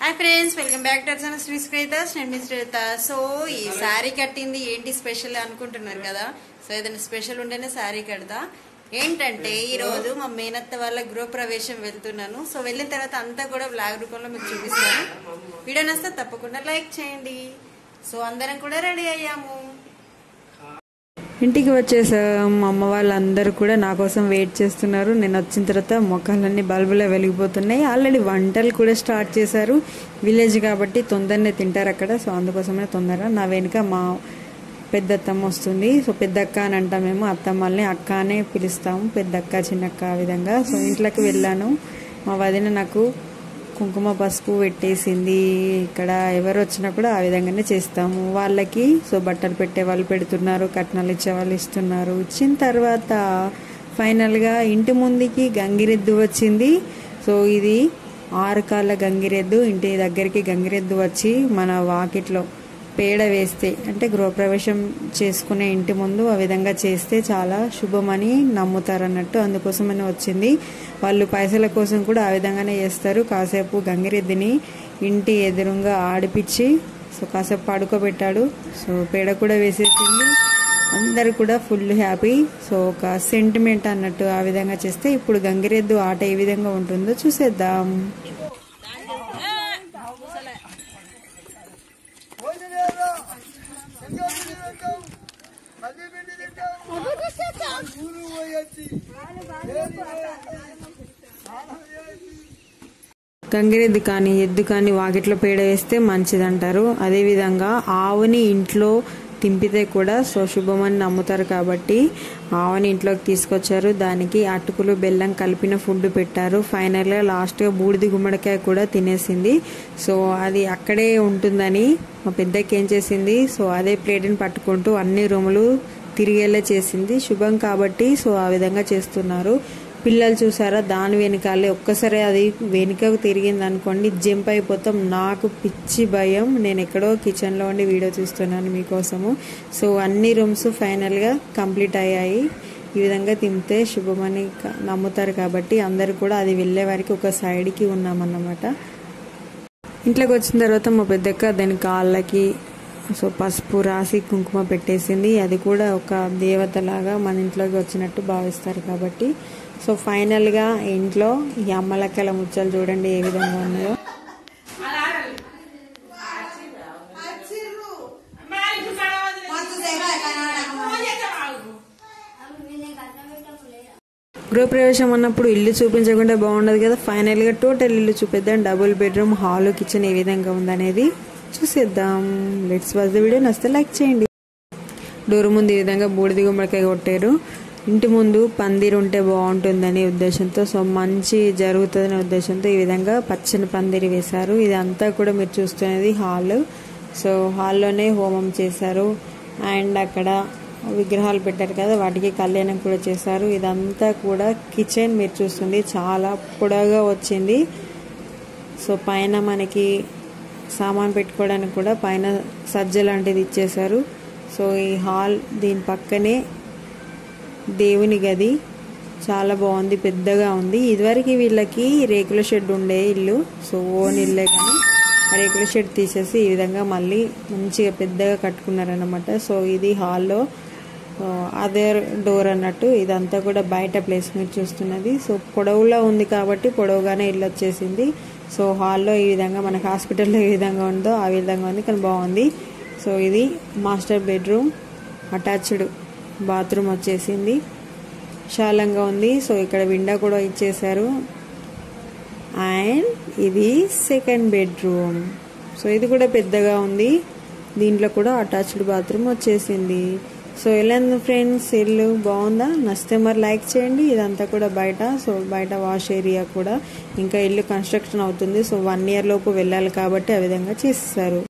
hi friends welcome back to Archana Sri Shweta's నేను మీ శ్వేత so ఈ శారీ కట్టింది ఏంటి స్పెషల్ అనుకుంటున్నారు కదా సో ఏదైనా స్పెషల్ ఉంటేనే శారీ కడతా ఏంటంటే ఈ రోజు మా మేనత్త వాళ్ళ గృహప్రవేశం వెళ్తున్నాను సో వెళ్ళిన తర్వాత అంతా కూడా బ్లాగ్ రూపంలో మీకు చూపిస్తాను వీడియో నస్తే తప్పకుండా లైక్ చేయండి సో అందరం కూడా రెడీ అయ్యాము ఇంటికి వచ్చేసాం మా అమ్మ వాళ్ళందరూ కూడా నా కోసం వెయిట్ చేస్తున్నారు నేను వచ్చిన తర్వాత మొక్కలన్నీ బల్బులో వెలిగిపోతున్నాయి ఆల్రెడీ వంటలు కూడా స్టార్ట్ చేశారు విలేజ్ కాబట్టి తొందరనే తింటారు అక్కడ సో అందుకోసమే తొందర నా వెనుక మా పెద్ద అత్తమ్మ వస్తుంది సో పెద్ద అక్క అని అంటాం మేము అత్తమ్మల్ని అక్క అనే పిలుస్తాము పెద్ద అక్క చిన్నక్క ఆ విధంగా సో ఇంట్లోకి వెళ్ళాను మా వదిన నాకు కుంకుమ పసుపు పెట్టేసింది ఇక్కడ ఎవరు వచ్చినా కూడా ఆ విధంగానే చేస్తాము వాళ్ళకి సో బట్టలు పెట్టే వాళ్ళు పెడుతున్నారు కట్నాలు ఇచ్చే వాళ్ళు ఇస్తున్నారు ఇచ్చిన తర్వాత ఫైనల్గా ఇంటి ముందుకి గంగిరెద్దు వచ్చింది సో ఇది ఆరు కాళ్ళ గంగిరెద్దు ఇంటి దగ్గరికి గంగిరెద్దు వచ్చి మన వాకిట్లో పేడ వేస్తే అంటే గృహప్రవేశం చేసుకునే ఇంటి ముందు ఆ విధంగా చేస్తే చాలా శుభమని నమ్ముతారు అన్నట్టు అందుకోసమని వచ్చింది వాళ్ళు పైసల కోసం కూడా ఆ విధంగానే చేస్తారు కాసేపు గంగిరెద్దిని ఇంటి ఎదురుగా ఆడిపించి సో కాసేపు పడుకోబెట్టాడు సో పేడ కూడా వేసేసింది అందరు కూడా ఫుల్ హ్యాపీ సో ఒక సెంటిమెంట్ అన్నట్టు ఆ విధంగా చేస్తే ఇప్పుడు గంగిరెద్దు ఆట ఏ విధంగా ఉంటుందో చూసేద్దాం గంగిరెద్దు కానీ ఎద్దు కానీ వాకిట్లో పేడ వేస్తే మంచిదంటారు అదేవిధంగా ఆవుని ఇంట్లో తింపితే కూడా సో శుభమని నమ్ముతారు కాబట్టి ఆవుని ఇంట్లోకి తీసుకొచ్చారు దానికి అటుకులు బెల్లం కలిపిన ఫుడ్ పెట్టారు ఫైనల్గా లాస్ట్గా బూడిది గుమ్మడికాయ కూడా తినేసింది సో అది అక్కడే ఉంటుందని మా పెద్దకి ఏం చేసింది సో అదే ప్లేట్ని పట్టుకుంటూ అన్ని రూములు తిరిగేలా చేసింది శుభం కాబట్టి సో ఆ విధంగా చేస్తున్నారు పిల్లలు చూసారా దాని వెనకాలే ఒక్కసారి అది వెనుకకు తిరిగింది అనుకోండి జంప్ అయిపోతాం నాకు పిచ్చి భయం నేను ఎక్కడో కిచెన్లో ఉండి వీడియో చూస్తున్నాను మీకోసము సో అన్ని రూమ్స్ ఫైనల్గా కంప్లీట్ అయ్యాయి ఈ విధంగా తింటే శుభమని క- నమ్ముతారు కాబట్టి అందరు కూడా అది వెళ్ళే వారికి ఒక సైడ్కి ఉన్నామన్నమాట ఇంట్లోకి వచ్చిన తర్వాత మా పెద్దక్క దాని కాళ్ళకి సో పసుపు రాసి కుంకుమ పెట్టేసింది అది కూడా ఒక దేవతలాగా మన ఇంట్లోకి వచ్చినట్టు భావిస్తారు కాబట్టి సో ఫైనల్గా ఇంట్లో ఈ అమ్మలక్కల ముచ్చలు చూడండి ఏ విధంగా ఉన్నాయో గృహప్రవేశం అన్నప్పుడు ఇల్లు చూపించకుండా బాగుండదు కదా ఫైనల్గా టోటల్ ఇల్లు చూపిద్దాం డబుల్ బెడ్రూమ్ హాల్ కిచెన్ ఏ విధంగా ఉందనేది చూసేద్దాం లెట్స్ వాచ్ ద వీడియో నచ్చితే లైక్ చేయండి డోర్ ముందు ఈ విధంగా బూడిద గుమ్మడికాయ కొట్టారు ఇంటి ముందు పందిరి ఉంటే బాగుంటుందనే ఉద్దేశంతో సో మంచి జరుగుతుందనే ఉద్దేశంతో ఈ విధంగా పచ్చని పందిరి వేశారు ఇదంతా కూడా మీరు చూస్తున్నది హాల్ సో హాల్లోనే హోమం చేశారు అండ్ అక్కడ విగ్రహాలు పెట్టారు కదా వాటికి కళ్యాణం కూడా చేశారు ఇదంతా కూడా కిచెన్ మీరు చూస్తుంది చాలా పొడవుగా వచ్చింది సో పైన మనకి సామాన్ పెట్టుకోవడానికి కూడా పైన సజ్జ లాంటిది ఇచ్చేశారు సో ఈ హాల్ దీని పక్కనే దేవుని గది చాలా బాగుంది పెద్దగా ఉంది ఇదివరకు వీళ్ళకి రేకుల షెడ్ ఉండే ఇల్లు సో ఓన్ ఇల్లే కానీ ఆ రేకుల షెడ్ తీసేసి ఈ విధంగా మళ్ళీ మంచిగా పెద్దగా కట్టుకున్నారనమాట సో ఇది హాల్లో అదర్ డోర్ అన్నట్టు ఇదంతా కూడా బయట ప్లేస్ మీరు చూస్తున్నది సో పొడవులో ఉంది కాబట్టి పొడవుగానే ఇల్లు వచ్చేసింది సో హాల్లో ఈ విధంగా మనకి హాస్పిటల్లో ఏ విధంగా ఉందో ఆ విధంగా ఉంది కానీ బాగుంది సో ఇది మాస్టర్ బెడ్రూమ్ అటాచ్డ్ బాత్రూమ్ వచ్చేసింది విశాలంగా ఉంది సో ఇక్కడ విండో కూడా ఇచ్చేశారు అండ్ ఇది సెకండ్ బెడ్రూమ్ సో ఇది కూడా పెద్దగా ఉంది దీంట్లో కూడా అటాచ్డ్ బాత్రూమ్ వచ్చేసింది సో ఎలా ఉంది ఫ్రెండ్స్ ఇల్లు బాగుందా నచ్చితే మరి లైక్ చేయండి ఇదంతా కూడా బయట సో బయట వాష్ ఏరియా కూడా ఇంకా ఇల్లు కన్స్ట్రక్షన్ అవుతుంది సో వన్ ఇయర్ లోపు వెళ్ళాలి కాబట్టి ఆ విధంగా చేస్తారు